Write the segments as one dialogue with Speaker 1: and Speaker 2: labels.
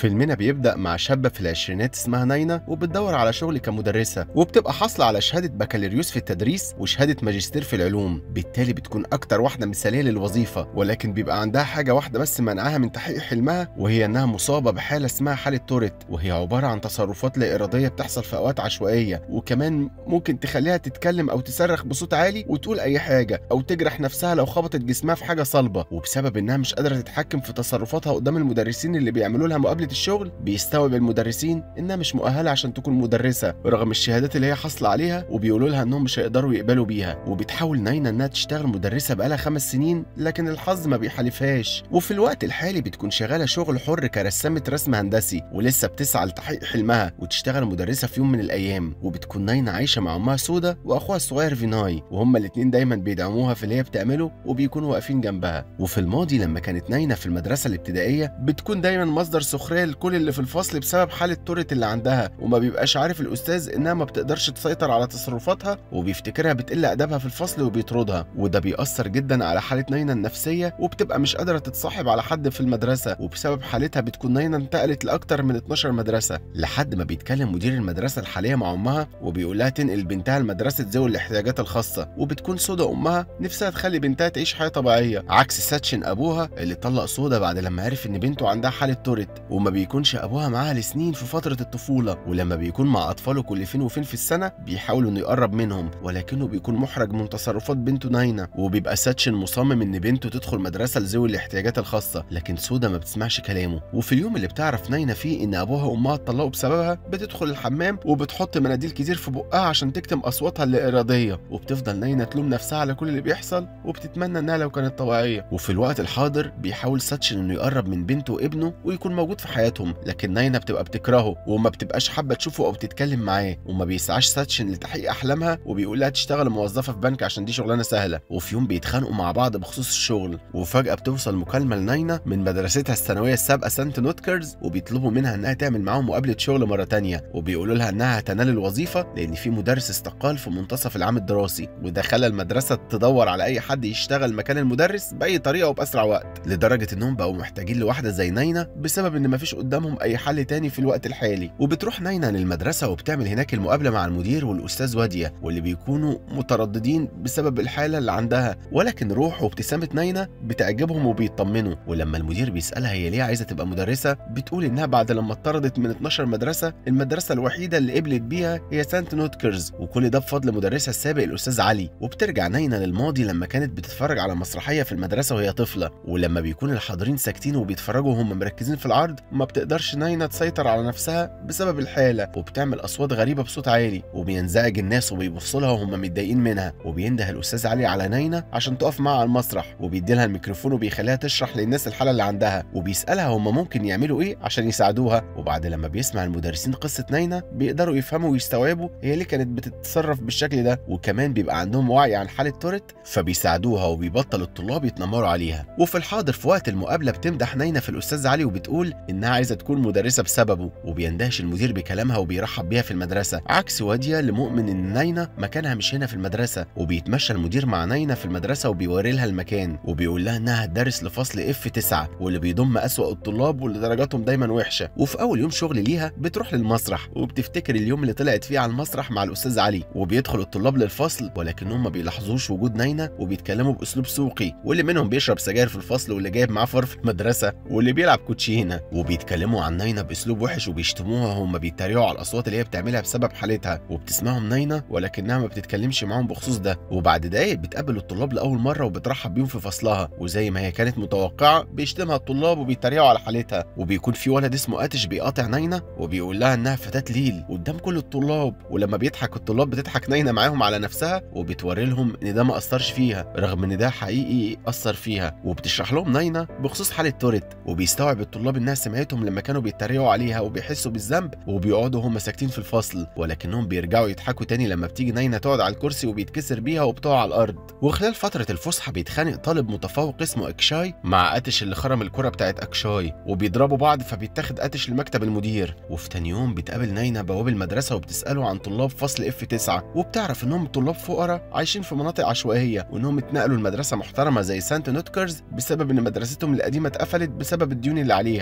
Speaker 1: وفيلمنا بيبدأ مع شابة في العشرينات اسمها ناينا وبتدور على شغل كمدرسة وبتبقى حاصلة على شهادة بكالوريوس في التدريس وشهادة ماجستير في العلوم بالتالي بتكون أكتر واحدة مثالية للوظيفة ولكن بيبقى عندها حاجة واحدة بس منعها من تحقيق حلمها وهي إنها مصابة بحالة اسمها حالة توريت وهي عبارة عن تصرفات لا إرادية بتحصل في أوقات عشوائية وكمان ممكن تخليها تتكلم أو تصرخ بصوت عالي وتقول أي حاجة أو تجرح نفسها لو خبطت جسمها في حاجة صلبة وبسبب إنها مش قادرة تتحكم في تصرفاتها قدام المدرسين اللي بيعملوا لها مقابلة الشغل بيستوعب المدرسين إنها مش مؤهلة عشان تكون مدرسة رغم الشهادات اللي هي حاصلة عليها وبيقولوا لها إنهم مش هيقدروا يقبلوا بيها وبتحاول ناينا إنها تشتغل مدرسة بقالها خمس سنين لكن الحظ ما بيحالفهاش وفي الوقت الحالي بتكون شغالة شغل حر كرسامة رسم هندسي ولسه بتسعى لتحقيق حلمها وتشتغل مدرسة في يوم من الأيام وبتكون ناينا عايشة مع أمها سودا وأخوها الصغير فيناي وهما الاتنين دايما بيدعموها في اللي هي بتعمله وبيكونوا واقفين جنبها وفي الماضي لما كانت ناينا في المدرسة الابتدائية بتكون دايما مصدر سخرية لكل اللي في الفصل بسبب حالة تورت اللي عندها وما بيبقاش عارف الأستاذ إنها ما بتقدرش تسيطر على تصرفاتها وبيفتكرها بتقل أدبها في الفصل وبيطردها وده بيأثر جدا على حالة ناينا النفسية وبتبقى مش قادرة تتصاحب على حد في المدرسة وبسبب حالتها بتكون ناينا انتقلت لأكتر من 12 مدرسة لحد ما بيتكلم مدير المدرسة الحالية مع أمها وبيقول لها تنقل بنتها لمدرسة ذوي الاحتياجات الخاصة وبتكون سودا أمها نفسها تخلي بنتها تعيش حياة طبيعية عكس ساتشن أبوها اللي طلق سودا بعد لما عرف إن بنته عندها حالة تورت وما بيكونش أبوها معاها لسنين في فترة الطفولة ولما بيكون مع أطفاله كل فين وفين في السنة بيحاول إنه يقرب منهم ولكنه بيكون محرج من تصرفات بنته ناينا وبيبقى ساتشن مصمم إن بنته تدخل مدرسة لذوي الاحتياجات الخاصة لكن سودا ما بتسمعش كلامه وفي اليوم اللي بتعرف ناينا فيه إن أبوها وأمها اتطلقوا بسببها بتدخل الحمام وبتحط مناديل كتير في بقها عشان تكتم أصواتها اللا إرادية وبتفضل ناينا تلوم نفسها على كل اللي بيحصل وبتتمنى إنها لو كانت طبيعية وفي الوقت الحاضر بيحاول ساتشن إنه يقرب من بنته وابنه ويكون موجود في حياتهم لكن ناينا بتبقى بتكرهه وما بتبقاش حابة تشوفه أو تتكلم معاه وما بيسعاش ساتشن لتحقيق أحلامها وبيقول لها تشتغل موظفة في بنك عشان دي شغلانة سهلة وفي يوم بيتخانقوا مع بعض بخصوص الشغل وفجأة بتوصل مكالمة لناينا من مدرستها الثانوية السابقة سانت نوتكرز وبيطلبوا منها إنها تعمل معاهم مقابلة شغل مرة تانية وبيقولوا لها إنها هتنال الوظيفة لأن في مدرس استقال في منتصف العام الدراسي وده خلى المدرسة تدور على أي حد يشتغل مكان المدرس بأي طريقة وبأسرع وقت لدرجة إنهم بقوا محتاجين لواحدة زي ناينا بسبب إن مفيش قدامهم أي حل تاني في الوقت الحالي وبتروح ناينا للمدرسة وبتعمل هناك المقابلة مع المدير والأستاذ وادية واللي بيكونوا مترددين بسبب الحالة اللي عندها ولكن روح وابتسامة ناينا بتعجبهم وبيطمنوا ولما المدير بيسألها هي ليه عايزة تبقى مدرسة بتقول إنها بعد لما اتطردت من 12 مدرسة المدرسة الوحيدة اللي قبلت بيها هي سانت نوتكرز وكل ده بفضل مدرسها السابق الأستاذ علي وبترجع ناينا للماضي لما كانت بتتفرج على مسرحية في المدرسة وهي طفلة ولما بيكون الحاضرين ساكتين وبيتفرجوا وهم مركزين في العرض ما بتقدرش ناينا تسيطر على نفسها بسبب الحالة وبتعمل أصوات غريبة بصوت عالي وبينزعج الناس وبيبصوا لها وهم متضايقين منها وبينده الأستاذ علي على ناينا عشان تقف معاه على المسرح وبيدي لها الميكروفون وبيخليها تشرح للناس الحالة اللي عندها وبيسألها هم ممكن يعملوا إيه عشان يساعدوها وبعد لما بيسمع المدرسين قصة ناينا بيقدروا يفهموا ويستوعبوا هي ليه كانت بتتصرف بالشكل ده وكمان بيبقى عندهم وعي عن حالة تورت فبيساعدوها وبيبطل الطلاب يتنمروا عليها وفي الحاضر في وقت المقابلة بتمدح ناينا في الأستاذ علي وبتقول إنها عايزة تكون مدرسة بسببه وبيندهش المدير بكلامها وبيرحب بيها في المدرسة عكس وادية اللي مؤمن إن ناينا مكانها مش هنا في المدرسة وبيتمشى المدير مع ناينا في المدرسة وبيوري لها المكان وبيقول لها إنها هتدرس لفصل اف 9 واللي بيضم أسوأ الطلاب واللي درجاتهم دايما وحشة وفي أول يوم شغل ليها بتروح للمسرح وبتفتكر اليوم اللي طلعت فيه على المسرح مع الأستاذ علي وبيدخل الطلاب للفصل ولكنهم ما بيلاحظوش وجود ناينا وبيتكلموا بأسلوب سوقي واللي منهم بيشرب سجاير في الفصل واللي جايب معاه فار في المدرسة واللي بيلعب كوتشينه وبيتكلموا عن ناينا بأسلوب وحش وبيشتموها وهم بيتريقوا على الأصوات اللي هي بتعملها بسبب حالتها وبتسمعهم ناينا ولكنها ما بتتكلمش معاهم بخصوص ده وبعد دقايق بتقابل الطلاب لأول مرة وبترحب بيهم في فصلها وزي ما هي كانت متوقعة بيشتمها الطلاب وبيتريقوا على حالتها وبيكون في ولد اسمه آتش بيقاطع ناينا وبيقول لها إنها فتاة ليل قدام كل الطلاب ولما بيضحك الطلاب بتضحك ناينا معاهم على نفسها وبتوري لهم إن ده ما أثرش فيها رغم إن ده حقيقي أثر فيها وبتشرح لهم ناينا بخصوص حالة تورت وبيستوعب الطلاب إنها سمعتهم لما كانوا بيتريقوا عليها وبيحسوا بالذنب وبيقعدوا هم ساكتين في الفصل ولكنهم بيرجعوا يضحكوا تاني لما بتيجي ناينا تقعد على الكرسي وبيتكسر بيها وبتقع على الأرض وخلال فترة الفسحة بيتخانق طالب متفوق اسمه أكشاي مع أتش اللي خرم الكرة بتاعت أكشاي وبيضربوا بعض فبيتاخد أتش لمكتب المدير وفي تاني يوم بتقابل ناينا بواب المدرسة وبتسأله عن طلاب فصل اف 9 وبتعرف إنهم طلاب فقراء عايشين في مناطق عشوائية وإنهم اتنقلوا لمدرسة محترمة زي سانت نوتكرز بسبب إن مدرستهم القديمة اتقفلت بسبب الديون اللي عليها وإن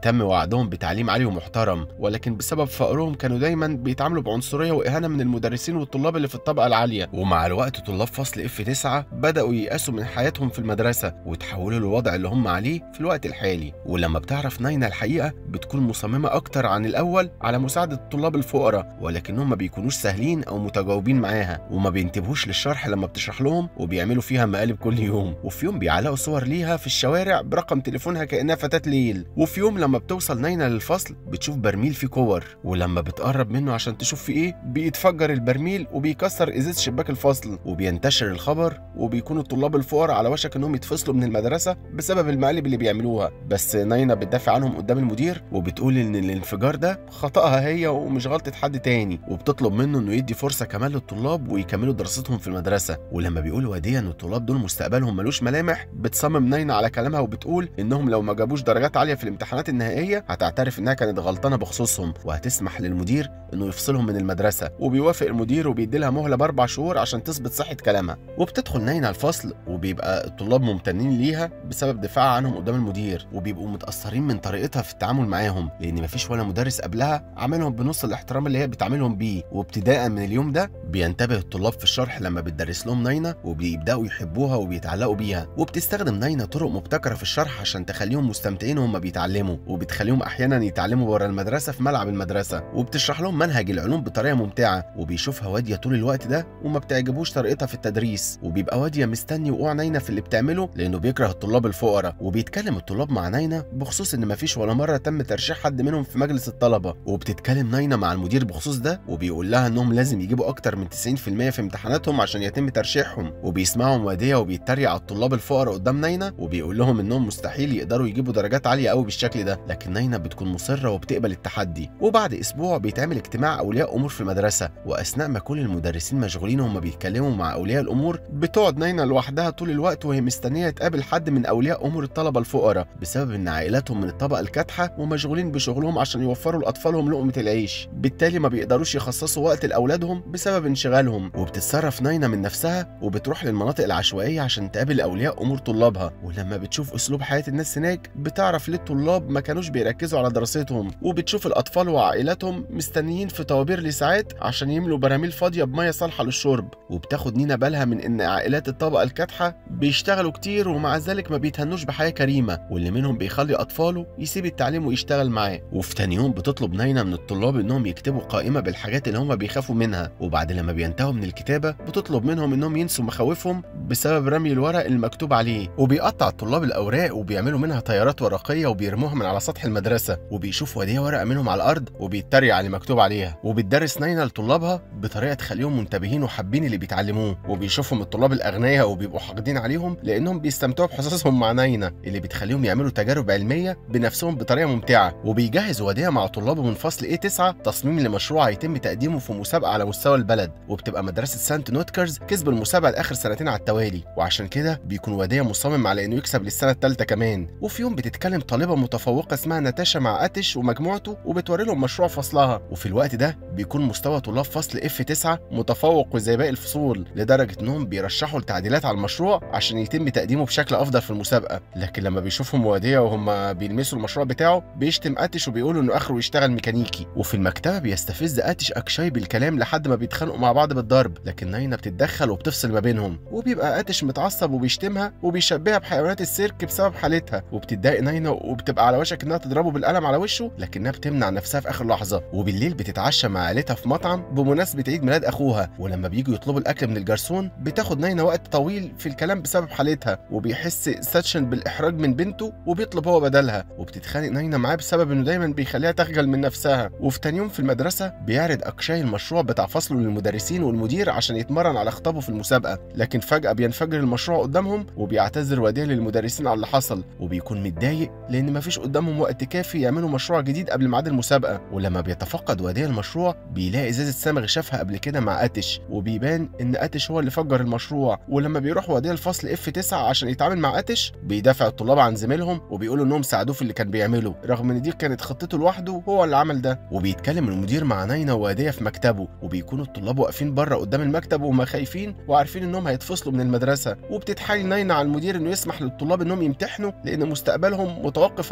Speaker 1: وتم وعدهم بتعليم عالي ومحترم ولكن بسبب فقرهم كانوا دايما بيتعاملوا بعنصريه واهانه من المدرسين والطلاب اللي في الطبقه العاليه ومع الوقت طلاب فصل اف 9 بداوا ييأسوا من حياتهم في المدرسه وتحولوا للوضع اللي هم عليه في الوقت الحالي ولما بتعرف ناينا الحقيقه بتكون مصممه اكتر عن الاول على مساعده الطلاب الفقراء ولكنهم ما بيكونوش سهلين او متجاوبين معاها وما بينتبهوش للشرح لما بتشرح لهم وبيعملوا فيها مقالب كل يوم وفي يوم بيعلقوا صور ليها في الشوارع برقم تليفونها كانها فتاه ليل وفي يوم لما بتوصل ناينا للفصل بتشوف برميل فيه كور ولما بتقرب منه عشان تشوف فيه ايه بيتفجر البرميل وبيكسر ازاز شباك الفصل وبينتشر الخبر وبيكون الطلاب الفقراء على وشك انهم يتفصلوا من المدرسه بسبب المقالب اللي بيعملوها بس ناينا بتدافع عنهم قدام المدير وبتقول ان الانفجار ده خطأها هي ومش غلطه حد تاني وبتطلب منه انه يدي فرصه كمان للطلاب ويكملوا دراستهم في المدرسه ولما بيقول وديا ان الطلاب دول مستقبلهم ملوش ملامح بتصمم ناينا على كلامها وبتقول انهم لو ما جابوش درجات عاليه في الامتحانات النهائيه هتعترف انها كانت غلطانه بخصوصهم وهتسمح للمدير انه يفصلهم من المدرسه وبيوافق المدير وبيدي لها مهله باربع شهور عشان تثبت صحه كلامها وبتدخل ناينا الفصل وبيبقى الطلاب ممتنين ليها بسبب دفاعها عنهم قدام المدير وبيبقوا متاثرين من طريقتها في التعامل معاهم لان مفيش ولا مدرس قبلها عاملهم بنص الاحترام اللي هي بتعاملهم بيه وابتداء من اليوم ده بينتبه الطلاب في الشرح لما بتدرس لهم ناينا وبيبداوا يحبوها وبيتعلقوا بيها وبتستخدم ناينا طرق مبتكره في الشرح عشان تخليهم مستمتعين وهم بيتعلموا وبتخليهم احيانا يتعلموا بره المدرسه في ملعب المدرسه وبتشرح لهم منهج العلوم بطريقه ممتعه وبيشوفها واديه طول الوقت ده وما بتعجبوش طريقتها في التدريس وبيبقى واديه مستني وقوع ناينا في اللي بتعمله لانه بيكره الطلاب الفقراء وبيتكلم الطلاب مع ناينا بخصوص ان مفيش ولا مره تم ترشيح حد منهم في مجلس الطلبه وبتتكلم ناينا مع المدير بخصوص ده وبيقول لها انهم لازم يجيبوا اكتر من 90% في امتحاناتهم عشان يتم ترشيحهم وبيسمعهم واديه وبيتريق على الطلاب الفقراء قدام ناينا وبيقول لهم انهم مستحيل يقدروا يجيبوا درجات عاليه قوي بالشكل ده لكن ناينا بتكون مصره وبتقبل التحدي وبعد اسبوع بيتعمل اجتماع اولياء امور في المدرسه واثناء ما كل المدرسين مشغولين وهم بيتكلموا مع اولياء الامور بتقعد ناينا لوحدها طول الوقت وهي مستنيه تقابل حد من اولياء امور الطلبه الفقراء بسبب ان عائلاتهم من الطبقه الكادحه ومشغولين بشغلهم عشان يوفروا لاطفالهم لقمه العيش بالتالي ما بيقدروش يخصصوا وقت لاولادهم بسبب انشغالهم وبتتصرف ناينا من نفسها وبتروح للمناطق العشوائيه عشان تقابل اولياء امور طلابها ولما بتشوف اسلوب حياه الناس هناك بتعرف ليه الطلاب ما كانوش بيركزوا على دراستهم وبتشوف الاطفال وعائلاتهم مستنيين في طوابير لساعات عشان يملوا براميل فاضيه بميه صالحه للشرب وبتاخد نينا بالها من ان عائلات الطبقه الكادحه بيشتغلوا كتير ومع ذلك ما بيتهنوش بحياه كريمه واللي منهم بيخلي اطفاله يسيب التعليم ويشتغل معاه وفي تاني يوم بتطلب ناينا من الطلاب انهم يكتبوا قائمه بالحاجات اللي هم بيخافوا منها وبعد لما بينتهوا من الكتابه بتطلب منهم انهم ينسوا مخاوفهم بسبب رمي الورق المكتوب عليه وبيقطع الطلاب الاوراق وبيعملوا منها طيارات ورقيه وبيرموها من على سطح المدرسه وبيشوف وديه ورقه منهم على الارض وبيتريق على اللي مكتوب عليها وبتدرس ناينا لطلابها بطريقه تخليهم منتبهين وحابين اللي بيتعلموه وبيشوفهم الطلاب الاغنياء وبيبقوا حاقدين عليهم لانهم بيستمتعوا بحصصهم مع ناينا اللي بتخليهم يعملوا تجارب علميه بنفسهم بطريقه ممتعه وبيجهز وديه مع طلابه من فصل ايه 9 تصميم لمشروع هيتم تقديمه في مسابقه على مستوى البلد وبتبقى مدرسه سانت نوتكرز كسبوا المسابقه لاخر سنتين على التوالي وعشان كده بيكون وديه مصمم على انه يكسب للسنه الثالثه كمان وفي يوم بتتكلم طالبه متفوقه اسمها ناتاشا مع اتش ومجموعته وبتوري لهم مشروع فصلها وفي الوقت ده بيكون مستوى طلاب فصل اف 9 متفوق زي باقي الفصول لدرجه انهم بيرشحوا لتعديلات على المشروع عشان يتم تقديمه بشكل افضل في المسابقه لكن لما بيشوفهم وديه وهم بيلمسوا المشروع بتاعه بيشتم اتش وبيقولوا انه اخره يشتغل ميكانيكي وفي المكتبه بيستفز اتش اكشاي بالكلام لحد ما بيتخانقوا مع بعض بالضرب لكن ناينا بتتدخل وبتفصل ما بينهم وبيبقى اتش متعصب وبيشتمها وبيشبهها بحيوانات السيرك بسبب حالتها وبتتضايق ناينا وبتبقى على وشك انها تضربه بالقلم على وشه لكنها بتمنع نفسها في اخر لحظه وبالليل بتتعشى مع عيلتها في مطعم بمناسبه عيد ميلاد اخوها ولما بييجوا يطلبوا الاكل من الجرسون بتاخد ناينا وقت طويل في الكلام بسبب حالتها وبيحس ساتشن بالاحراج من بنته وبيطلب هو بدلها وبتتخانق ناينا معاه بسبب انه دايما بيخليها تخجل من نفسها وفي تاني يوم في المدرسه بيعرض اكشاي المشروع بتاع فصله للمدرسين والمدير عشان يتمرن على خطابه في المسابقه لكن فجاه بينفجر المشروع قدامهم وبيعتذر وديه للمدرسين على اللي حصل وبيكون متضايق لان مفيش قدامهم وقت كافي يعملوا مشروع جديد قبل ميعاد المسابقه ولما بيتفقد وديه المشروع بيلاقي ازازه سمغ شافها قبل كده مع اتش وبيبان ان اتش هو اللي فجر المشروع ولما بيروح وديه الفصل اف 9 عشان يتعامل مع اتش بيدافع الطلاب عن زميلهم وبيقولوا انهم ساعدوه في اللي كان بيعمله رغم ان دي كانت خطته لوحده هو اللي عمل ده وبيتكلم المدير مع ناينا ووديه في مكتبه وبيكونوا الطلاب واقفين بره قدام المكتب وهم خايفين وعارفين انهم هيتفصلوا من المدرسه وبتتحايل ناينا على المدير انه يسمح للطلاب انهم يمتحنوا لان مستقبلهم متوقف على دراستهم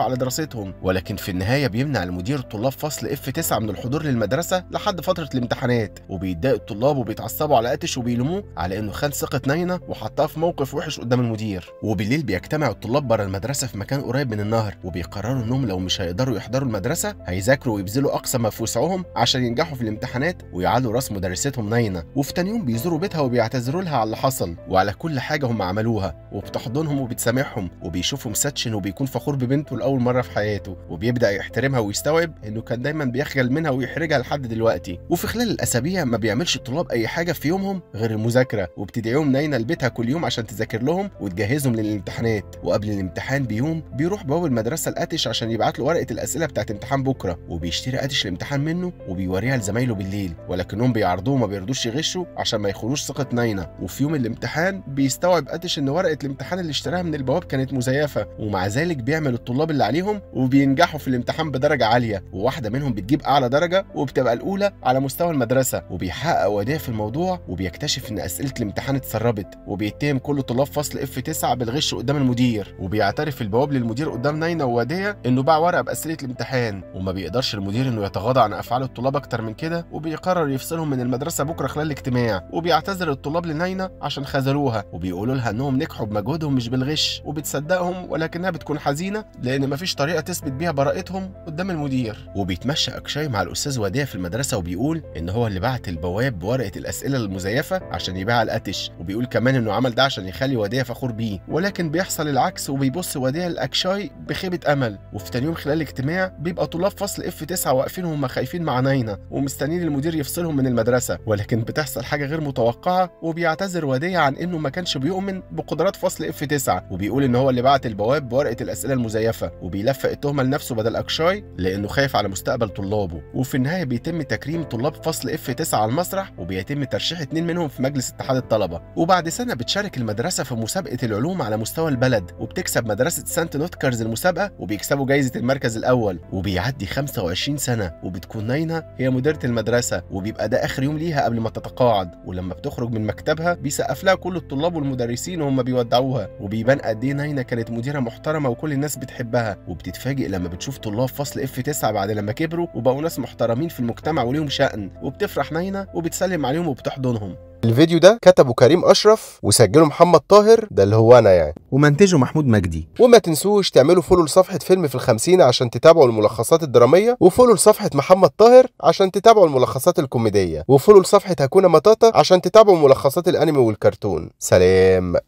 Speaker 1: دراستهم ولكن في النهايه بيمنع المدير طلاب فصل اف 9 من الحضور للمدرسه لحد فتره الامتحانات وبيتضايق الطلاب وبيتعصبوا على قاتش وبيلوموه على انه خان ثقه ناينا وحطها في موقف وحش قدام المدير وبالليل بيجتمع الطلاب بره المدرسه في مكان قريب من النهر وبيقرروا انهم لو مش هيقدروا يحضروا المدرسه هيذاكروا ويبذلوا اقصى ما في وسعهم عشان ينجحوا في الامتحانات ويعلوا راس مدرستهم ناينا وفي تاني يوم بيزوروا بيتها وبيعتذروا لها على اللي حصل وعلى كل حاجه هم عملوها وبتحضنهم وبتسامحهم وبيشوفوا مساتشن وبيكون فخور ببنته لاول مره في حياته وبيبدا يحترمها ويستوعب انه كان دايما بيخجل منها ويحرجها لحد دلوقتي وفي خلال الاسابيع ما بيعملش الطلاب اي حاجه في يومهم غير المذاكره وبتدعيهم ناينا لبيتها كل يوم عشان تذاكر لهم وتجهزهم للامتحانات وقبل الامتحان بيوم بيروح بواب المدرسه لقاتش عشان يبعت له ورقه الاسئله بتاعت امتحان بكره وبيشتري قاتش الامتحان منه وبيوريها لزمايله بالليل ولكنهم بيعرضوه وما بيرضوش يغشوا عشان ما يخونوش ثقه ناينا وفي يوم الامتحان بيستوعب قاتش ان ورقه الامتحان اللي اشتراها من البواب كانت مزيفه ومع ذلك بيعمل الطلاب اللي عليهم وبينجحوا في الامتحان بدرجه عاليه وواحده منهم بتجيب اعلى درجه وبتبقى الاولى على مستوى المدرسه وبيحقق وديه في الموضوع وبيكتشف ان اسئله الامتحان اتسربت وبيتهم كل طلاب فصل اف 9 بالغش قدام المدير وبيعترف البواب للمدير قدام ناينا ووديه انه باع ورقه باسئله الامتحان وما بيقدرش المدير انه يتغاضى عن افعال الطلاب اكتر من كده وبيقرر يفصلهم من المدرسه بكره خلال الاجتماع وبيعتذر الطلاب لناينا عشان خذلوها وبيقولوا لها انهم نجحوا بمجهودهم مش بالغش وبتصدقهم ولكنها بتكون حزينه لان مفيش طريقه تثبت بيها براءتهم قدام المدير وبيتمشى اكشاي مع الاستاذ وديه في المدرسه وبيقول ان هو اللي بعت البواب بورقه الاسئله المزيفه عشان يبيعها القتش وبيقول كمان انه عمل ده عشان يخلي وديه فخور بيه ولكن بيحصل العكس وبيبص وديه لاكشاي بخيبه امل وفي تاني يوم خلال الاجتماع بيبقى طلاب فصل اف 9 واقفين وهم خايفين مع ناينا ومستنيين المدير يفصلهم من المدرسه ولكن بتحصل حاجه غير متوقعه وبيعتذر وديه عن انه ما كانش بيؤمن بقدرات فصل اف 9 وبيقول ان هو اللي بعت البواب بورقه الاسئله المزيفه وبيلفق التهمه لنفسه بدل اكشاي لانه خايف على مستقبل طلابه وفي النهايه بيتم تكريم طلاب فصل اف 9 على المسرح وبيتم ترشيح اتنين منهم في مجلس اتحاد الطلبه وبعد سنه بتشارك المدرسه في مسابقه العلوم على مستوى البلد وبتكسب مدرسه سانت نوتكرز المسابقه وبيكسبوا جايزه المركز الاول وبيعدي 25 سنه وبتكون ناينا هي مديره المدرسه وبيبقى ده اخر يوم ليها قبل ما تتقاعد ولما بتخرج من مكتبها بيسقف لها كل الطلاب والمدرسين وهم بيودعوها وبيبان قد ايه ناينا كانت مديره محترمه وكل الناس بتحبها وبتتفاجئ لما بتشوف طلاب فصل اف 9 بعد لما كبروا وبقوا ناس محترمين في المجتمع وليهم شأن وبتفرح ناينا وبتسلم عليهم وبتحضنهم
Speaker 2: الفيديو ده كتبه كريم اشرف وسجله محمد طاهر ده اللي هو انا يعني
Speaker 3: ومنتجه محمود مجدي
Speaker 2: وما تنسوش تعملوا فولو لصفحه فيلم في الخمسين عشان تتابعوا الملخصات الدراميه وفولو لصفحه محمد طاهر عشان تتابعوا الملخصات الكوميديه وفولو لصفحه هكونا مطاطا عشان تتابعوا ملخصات الانمي والكرتون سلام